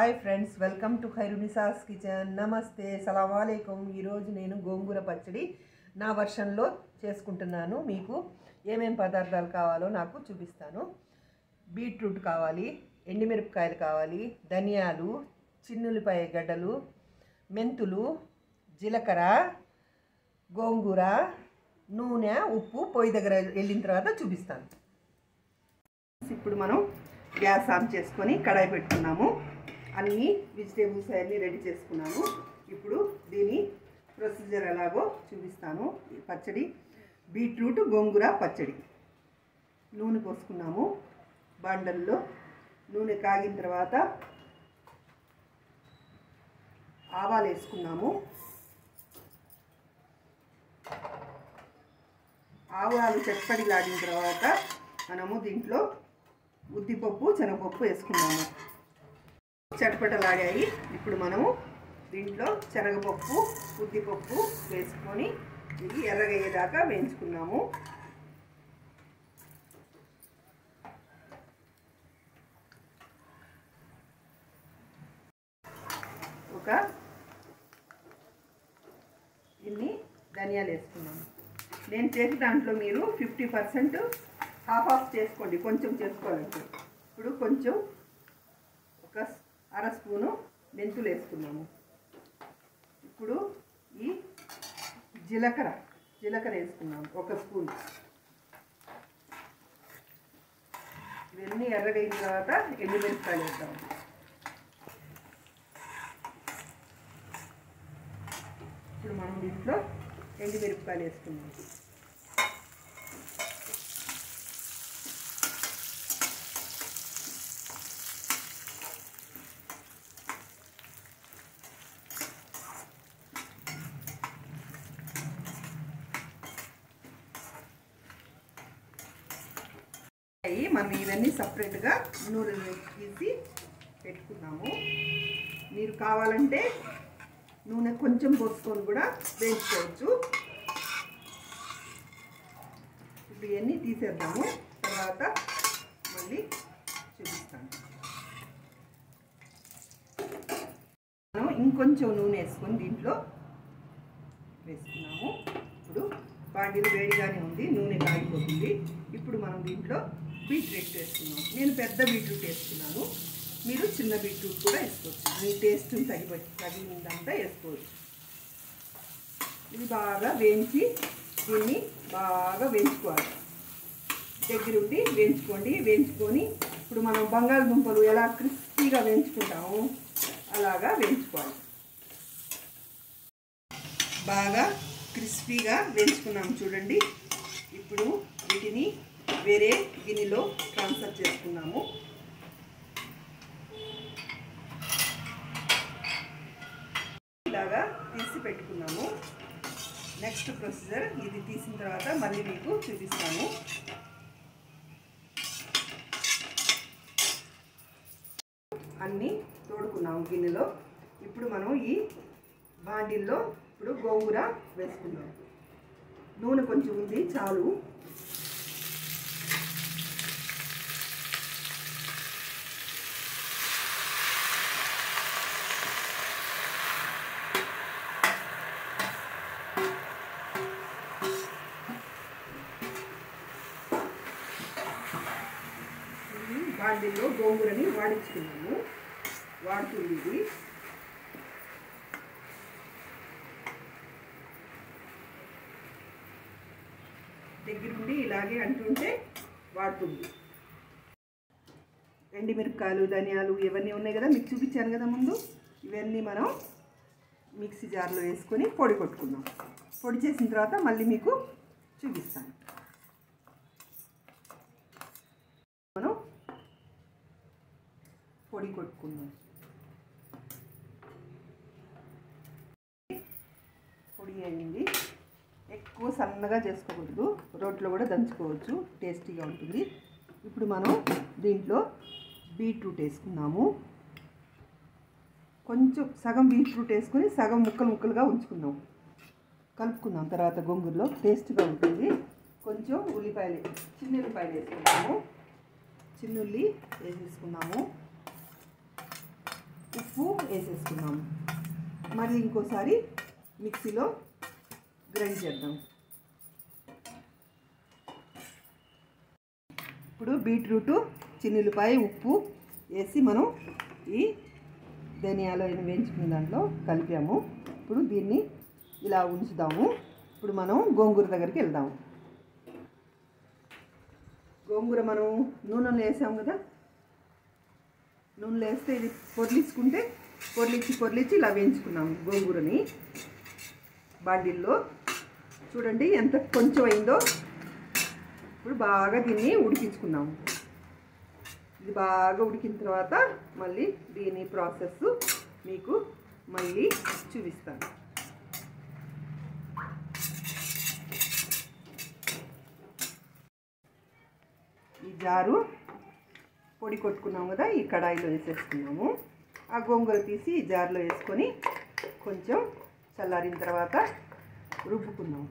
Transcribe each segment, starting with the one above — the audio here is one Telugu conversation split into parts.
hi friends welcome to Khairunnisa's kitchen నమస్తే సలాంవాలేకం ఈరోజు నేను గోంగూర పచ్చడి నా వర్షన్లో చేసుకుంటున్నాను మీకు ఏమేం పదార్థాలు కావాలో నాకు చూపిస్తాను బీట్రూట్ కావాలి ఎండుమిరపకాయలు కావాలి ధనియాలు చిన్నులపాయ గడ్డలు మెంతులు జీలకర్ర గోంగూర నూనె ఉప్పు పొయ్యి దగ్గర వెళ్ళిన తర్వాత చూపిస్తాను ఇప్పుడు మనం గ్యాస్ ఆన్ చేసుకొని కడాయి పెట్టుకున్నాము అన్ని వెజిటేబుల్స్ అన్నీ రెడీ చేసుకున్నాము ఇప్పుడు దీని ప్రొసీజర్ ఎలాగో చూపిస్తాను ఈ పచ్చడి బీట్రూట్ గోంగూర పచ్చడి నూనె పోసుకున్నాము బండల్లో నూనె కాగిన తర్వాత ఆవాలు వేసుకున్నాము ఆవాలు చెప్పడిలాడిన తర్వాత మనము దీంట్లో ఉద్దిపప్పు శనగపప్పు వేసుకున్నాము చటపటలాడాయి ఇప్పుడు మనము దీంట్లో శనగపప్పు ఉద్దిపప్పు వేసుకొని ఇది ఎర్రగయ్యేదాకా వేయించుకున్నాము ఒక ఇన్ని ధనియాలు వేసుకున్నాము నేను చేసి దాంట్లో మీరు ఫిఫ్టీ పర్సెంట్ హాఫ్ ఆఫ్ చేసుకోండి కొంచెం చేసుకోవాలంటే ఇప్పుడు కొంచెం ఒక అర స్పూను మెంతులు వేసుకున్నాము ఇప్పుడు ఈ జీలకర్ర జీలకర్ర వేసుకున్నాము ఒక స్పూన్ ఇవన్నీ ఎర్రగైన తర్వాత ఎండుమిరపకాయలు వేద్దాము ఇప్పుడు మనం దీంట్లో ఎండుమిరపకాయలు వేసుకున్నాం అయ్యి మనం ఇవన్నీ సపరేట్గా నూనె తీసి పెట్టుకున్నాము మీరు కావాలంటే నూనె కొంచెం పోసుకొని కూడా వేయించుకోవచ్చు ఇప్పుడు ఇవన్నీ తీసేద్దాము తర్వాత మళ్ళీ చూపిస్తాను మనం ఇంకొంచెం నూనె వేసుకొని దీంట్లో వేసుకున్నాము ఇప్పుడు బాండీలు వేడిగానే ఉంది నూనె కాగిపోతుంది ఇప్పుడు మనం దీంట్లో బీట్రూట్ వేసుకున్నాం నేను పెద్ద బీట్రూట్ వేసుకున్నాను మీరు చిన్న బీట్రూట్ కూడా వేసుకోవచ్చు మీ టేస్ట్ తగి తగినంతా వేసుకోవచ్చు ఇది బాగా వేయించి దీన్ని బాగా వేయించుకోవాలి దగ్గరుండి వేయించుకోండి వేయించుకొని ఇప్పుడు మనం బంగాళదుంపలు ఎలా క్రిస్పీగా వేయించుకుంటాము అలాగా వేయించుకోవాలి బాగా క్రిస్పీగా వేయించుకున్నాము చూడండి ఇప్పుడు వీటిని వేరే గిన్నెలో ట్రాన్స్ఫర్ చేసుకున్నాము ఇలాగా తీసి పెట్టుకున్నాము నెక్స్ట్ ప్రొసీజర్ ఇది తీసిన తర్వాత మళ్ళీ మీకు చూపిస్తాను అన్నీ తోడుకున్నాము గిన్నెలో ఇప్పుడు మనం ఈ బాండిల్లో ఇప్పుడు గోంగూర వేసుకుందాం నూనె కొంచెం ఉంది చాలు బాండిల్లో గోంగూరని వాడించుకున్నాము వాడుతుంది ఇది దగ్గరుండి ఇలాగే అంటుంటే వాడుతుంది ఎండిమిరపకాయలు ధనియాలు ఇవన్నీ ఉన్నాయి కదా మీకు చూపించాను కదా ముందు ఇవన్నీ మనం మిక్సీ జార్లో వేసుకొని పొడి కొట్టుకుందాం పొడి చేసిన తర్వాత మళ్ళీ మీకు చూపిస్తాను మనం పొడి కొట్టుకుందాం పొడి అయింది ఎక్కువ సన్నగా చేసుకోకూడదు రోట్లో కూడా దంచుకోవచ్చు టేస్టీగా ఉంటుంది ఇప్పుడు మనం దీంట్లో బీట్రూట్ వేసుకున్నాము కొంచెం సగం బీట్రూట్ వేసుకొని సగం ముక్కలు ముక్కలుగా ఉంచుకుందాం కలుపుకుందాం తర్వాత గొంగురలో టేస్ట్గా ఉంటుంది కొంచెం ఉల్లిపాయలు చిన్న ఉల్లిపాయలు వేసుకుంటాము చిన్నుల్లి వేసేసుకున్నాము ఉప్పు వేసేసుకున్నాము మరి ఇంకోసారి మిక్సీలో గ్రైండ్ చేద్దాం ఇప్పుడు బీట్రూట్ చిన్నులపాయ ఉప్పు వేసి మనం ఈ ధనియాలు వేయించుకున్న దాంట్లో కలిపాము ఇప్పుడు దీన్ని ఇలా ఉంచుదాము ఇప్పుడు మనం గోంగూర దగ్గరికి వెళ్దాము గోంగూర మనం నూనెలో వేసాం కదా నూనెలో వేస్తే ఇది పొర్లించుకుంటే పొర్లించి పొర్లించి ఇలా వేయించుకున్నాము గోంగూరని బాండిల్లో చూడండి ఎంత కొంచెం అయిందో ఇప్పుడు బాగా దీన్ని ఉడికించుకున్నాము ఇది బాగా ఉడికిన తర్వాత మళ్ళీ దీని ప్రాసెస్ మీకు మళ్ళీ చూపిస్తాను ఈ జారు పొడి కొట్టుకున్నాము కదా ఈ కడాయిలో వేసేసుకున్నాము ఆ గోంగూర తీసి ఈ జార్లో వేసుకొని కొంచెం చల్లారిన తర్వాత రుబ్బుకున్నాము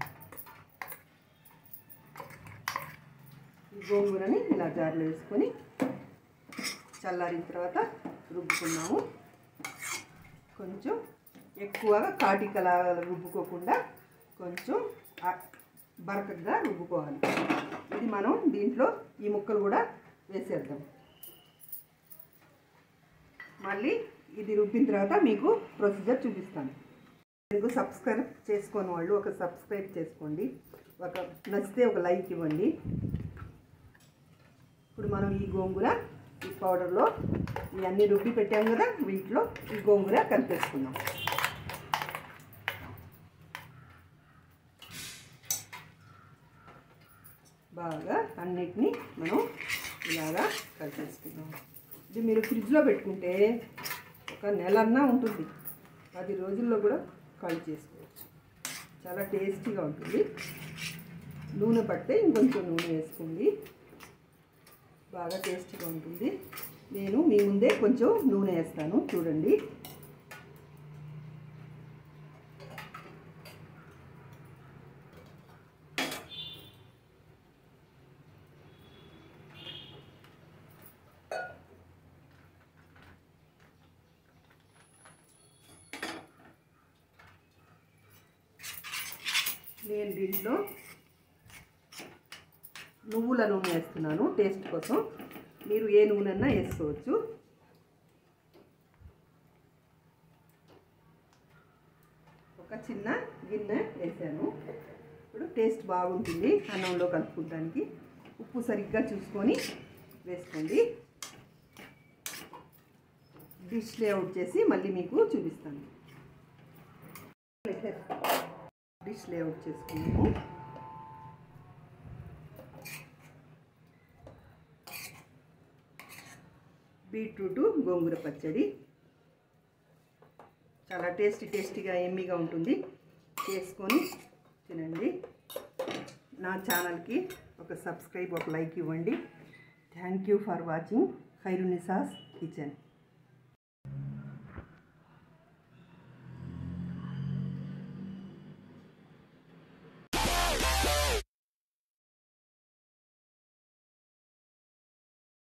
ఈ గోంగూరని ఇలా జార్లో వేసుకొని చల్లారిన తర్వాత రుబ్బుకున్నాము కొంచెం ఎక్కువగా కాటికలా రుబ్బుకోకుండా కొంచెం ఆ- బరకగా రుబ్బుకోవాలి ఇది మనం దీంట్లో ఈ ముక్కలు కూడా వేసేద్దాం మళ్ళీ ఇది రుబ్బిన తర్వాత మీకు ప్రొసీజర్ చూపిస్తాను మీకు సబ్స్క్రైబ్ చేసుకోని వాళ్ళు ఒక సబ్స్క్రైబ్ చేసుకోండి ఒక నచ్చితే ఒక లైక్ ఇవ్వండి ఇప్పుడు మనం ఈ గోంగూర ఈ పౌడర్లో ఇవన్నీ రుబ్బి పెట్టాం కదా వీటిలో ఈ గోంగూర కలిపేసుకుందాం బాగా అన్నిటినీ మనం ఇలాగా కలిపేసుకుందాం ఇది మీరు ఫ్రిడ్జ్లో పెట్టుకుంటే ఒక నెలన్నా ఉంటుంది పది రోజుల్లో కూడా కాల్ చేసుకోవచ్చు చాలా టేస్టీగా ఉంటుంది నూనె పడితే ఇంకొంచెం నూనె వేసుకోండి బాగా టేస్టీగా ఉంటుంది నేను మీ ముందే కొంచెం నూనె వేస్తాను చూడండి నేను దీంట్లో నువ్వుల నూనె వేస్తున్నాను టేస్ట్ కోసం మీరు ఏ నూనె అన్నా వేసుకోవచ్చు ఒక చిన్న గిన్నె వేసాను ఇప్పుడు టేస్ట్ బాగుంటుంది అన్నంలో కలుపుకోవడానికి ఉప్పు సరిగ్గా చూసుకొని వేసుకోండి డిష్ లేఅవుట్ చేసి మళ్ళీ మీకు చూపిస్తాను డిష్ లేఅవుట్ చేసుకున్నాము బీట్రూట్ గోంగూర పచ్చడి చాలా టేస్టీ టేస్టీగా ఎమ్మీగా ఉంటుంది చేసుకొని తినండి నా ఛానల్కి ఒక సబ్స్క్రైబ్ ఒక లైక్ ఇవ్వండి thank you for watching Khairunnisa's kitchen